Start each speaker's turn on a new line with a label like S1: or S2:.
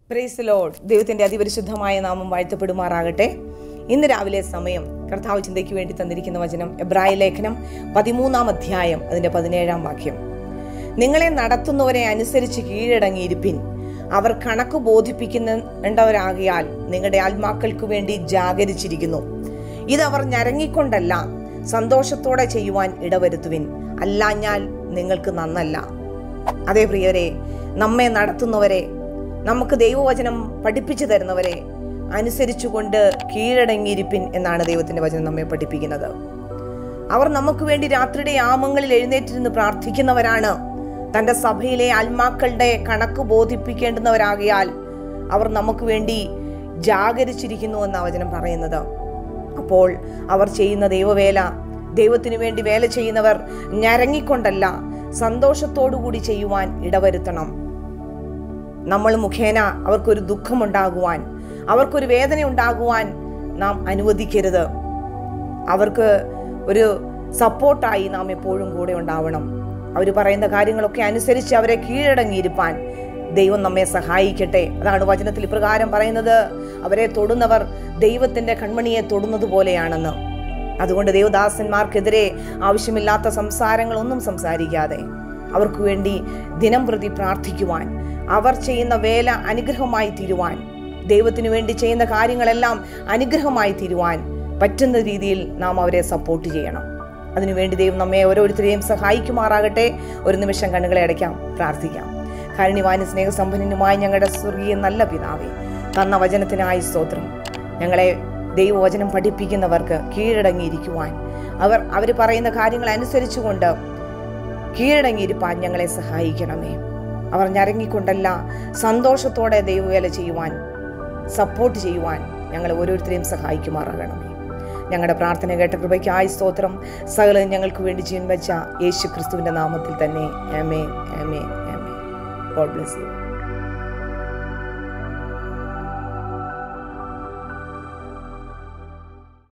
S1: praise load ദൈവത്തിന്റെ അതിപരിശുദ്ധമായ നാമം വാഴ്ത്തപ്പെടുമാറാകട്ടെ ഇന്ന് രാവിലെ സമയം കർത്താവ് ചിന്തയ്ക്ക് വേണ്ടി തന്നിരിക്കുന്ന വചനം എബ്രായ ലേഖനം പതിമൂന്നാം അധ്യായം അതിന്റെ പതിനേഴാം വാക്യം നിങ്ങളെ നടത്തുന്നവരെ അനുസരിച്ച് കീഴടങ്ങിയിരിപ്പിൻ അവർ കണക്ക് ബോധിപ്പിക്കുന്നുണ്ടവരാകിയാൽ നിങ്ങളുടെ ആത്മാക്കൾക്ക് വേണ്ടി ജാഗരിച്ചിരിക്കുന്നു ഇതവർ ഞരങ്ങിക്കൊണ്ടല്ല സന്തോഷത്തോടെ ചെയ്യുവാൻ ഇടവരുത്തുവിൻ അല്ലാഞ്ഞാൽ നിങ്ങൾക്ക് നന്നല്ല അതേ പ്രിയരെ നമ്മെ നടത്തുന്നവരെ നമുക്ക് ദൈവവചനം പഠിപ്പിച്ചു തരുന്നവരെ അനുസരിച്ചുകൊണ്ട് കീഴടങ്ങിയിരിപ്പിൻ എന്നാണ് ദൈവത്തിന്റെ വചനം നമ്മെ പഠിപ്പിക്കുന്നത് അവർ നമുക്ക് വേണ്ടി രാത്രിയുടെ യാമങ്ങളിൽ എഴുന്നേറ്റിരുന്ന് പ്രാർത്ഥിക്കുന്നവരാണ് തന്റെ സഭയിലെ ആത്മാക്കളുടെ കണക്ക് ബോധിപ്പിക്കേണ്ടുന്നവരാകിയാൽ അവർ നമുക്ക് വേണ്ടി ജാഗരിച്ചിരിക്കുന്നു എന്ന വചനം പറയുന്നത് അപ്പോൾ അവർ ചെയ്യുന്ന ദൈവവേല ദൈവത്തിനു വേണ്ടി വേല ചെയ്യുന്നവർ ഞരങ്ങിക്കൊണ്ടല്ല സന്തോഷത്തോടുകൂടി ചെയ്യുവാൻ ഇടവരുത്തണം നമ്മൾ മുഖേന അവർക്കൊരു ദുഃഖമുണ്ടാകുവാൻ അവർക്കൊരു വേദന ഉണ്ടാകുവാൻ നാം അനുവദിക്കരുത് അവർക്ക് ഒരു സപ്പോർട്ടായി നാം എപ്പോഴും കൂടെ ഉണ്ടാവണം അവർ പറയുന്ന കാര്യങ്ങളൊക്കെ അനുസരിച്ച് അവരെ കീഴടങ്ങിയിരിപ്പാൻ ദൈവം നമ്മെ സഹായിക്കട്ടെ അതാണ് വചനത്തിൽ ഇപ്രകാരം പറയുന്നത് അവരെ തൊടുന്നവർ ദൈവത്തിന്റെ കൺമണിയെ തൊടുന്നത് പോലെയാണെന്ന് അതുകൊണ്ട് ദേവദാസന്മാർക്കെതിരെ ആവശ്യമില്ലാത്ത സംസാരങ്ങളൊന്നും സംസാരിക്കാതെ അവർക്ക് വേണ്ടി ദിനം പ്രതി പ്രാർത്ഥിക്കുവാൻ അവർ ചെയ്യുന്ന വേല അനുഗ്രഹമായി തീരുവാൻ ദൈവത്തിനു വേണ്ടി ചെയ്യുന്ന കാര്യങ്ങളെല്ലാം അനുഗ്രഹമായി തീരുവാൻ പറ്റുന്ന രീതിയിൽ നാം അവരെ സപ്പോർട്ട് ചെയ്യണം അതിനുവേണ്ടി ദൈവം നമ്മെ ഓരോരുത്തരെയും സഹായിക്കുമാറാകട്ടെ ഒരു നിമിഷം കണ്ണുകളെ അടയ്ക്കാം പ്രാർത്ഥിക്കാം കാരുണ്യവാനും സ്നേഹസമ്പന്നനുമായി ഞങ്ങളുടെ സ്വർഗീയ നല്ല പിതാവേ തന്ന വചനത്തിനായി സ്തോത്രം ഞങ്ങളെ ദൈവവചനം പഠിപ്പിക്കുന്നവർക്ക് കീഴടങ്ങിയിരിക്കുവാൻ അവർ അവർ പറയുന്ന കാര്യങ്ങൾ അനുസരിച്ചുകൊണ്ട് കീഴടങ്ങിയിരിപ്പാൻ ഞങ്ങളെ സഹായിക്കണമേ അവർ ഞരങ്ങിക്കൊണ്ടല്ല സന്തോഷത്തോടെ ദൈവവേല ചെയ്യുവാൻ സപ്പോർട്ട് ചെയ്യുവാൻ ഞങ്ങൾ ഓരോരുത്തരെയും സഹായിക്കുമാറാകണമേ ഞങ്ങളുടെ പ്രാർത്ഥന കേട്ട കൃപയ്ക്കായി സ്തോത്രം സകലം ഞങ്ങൾക്ക് വേണ്ടി ജീവൻ വെച്ച യേശു ക്രിസ്തുവിൻ്റെ നാമത്തിൽ തന്നെ എമേ എമേ എമേ ഗോഡ് ബ്ലെസ് യു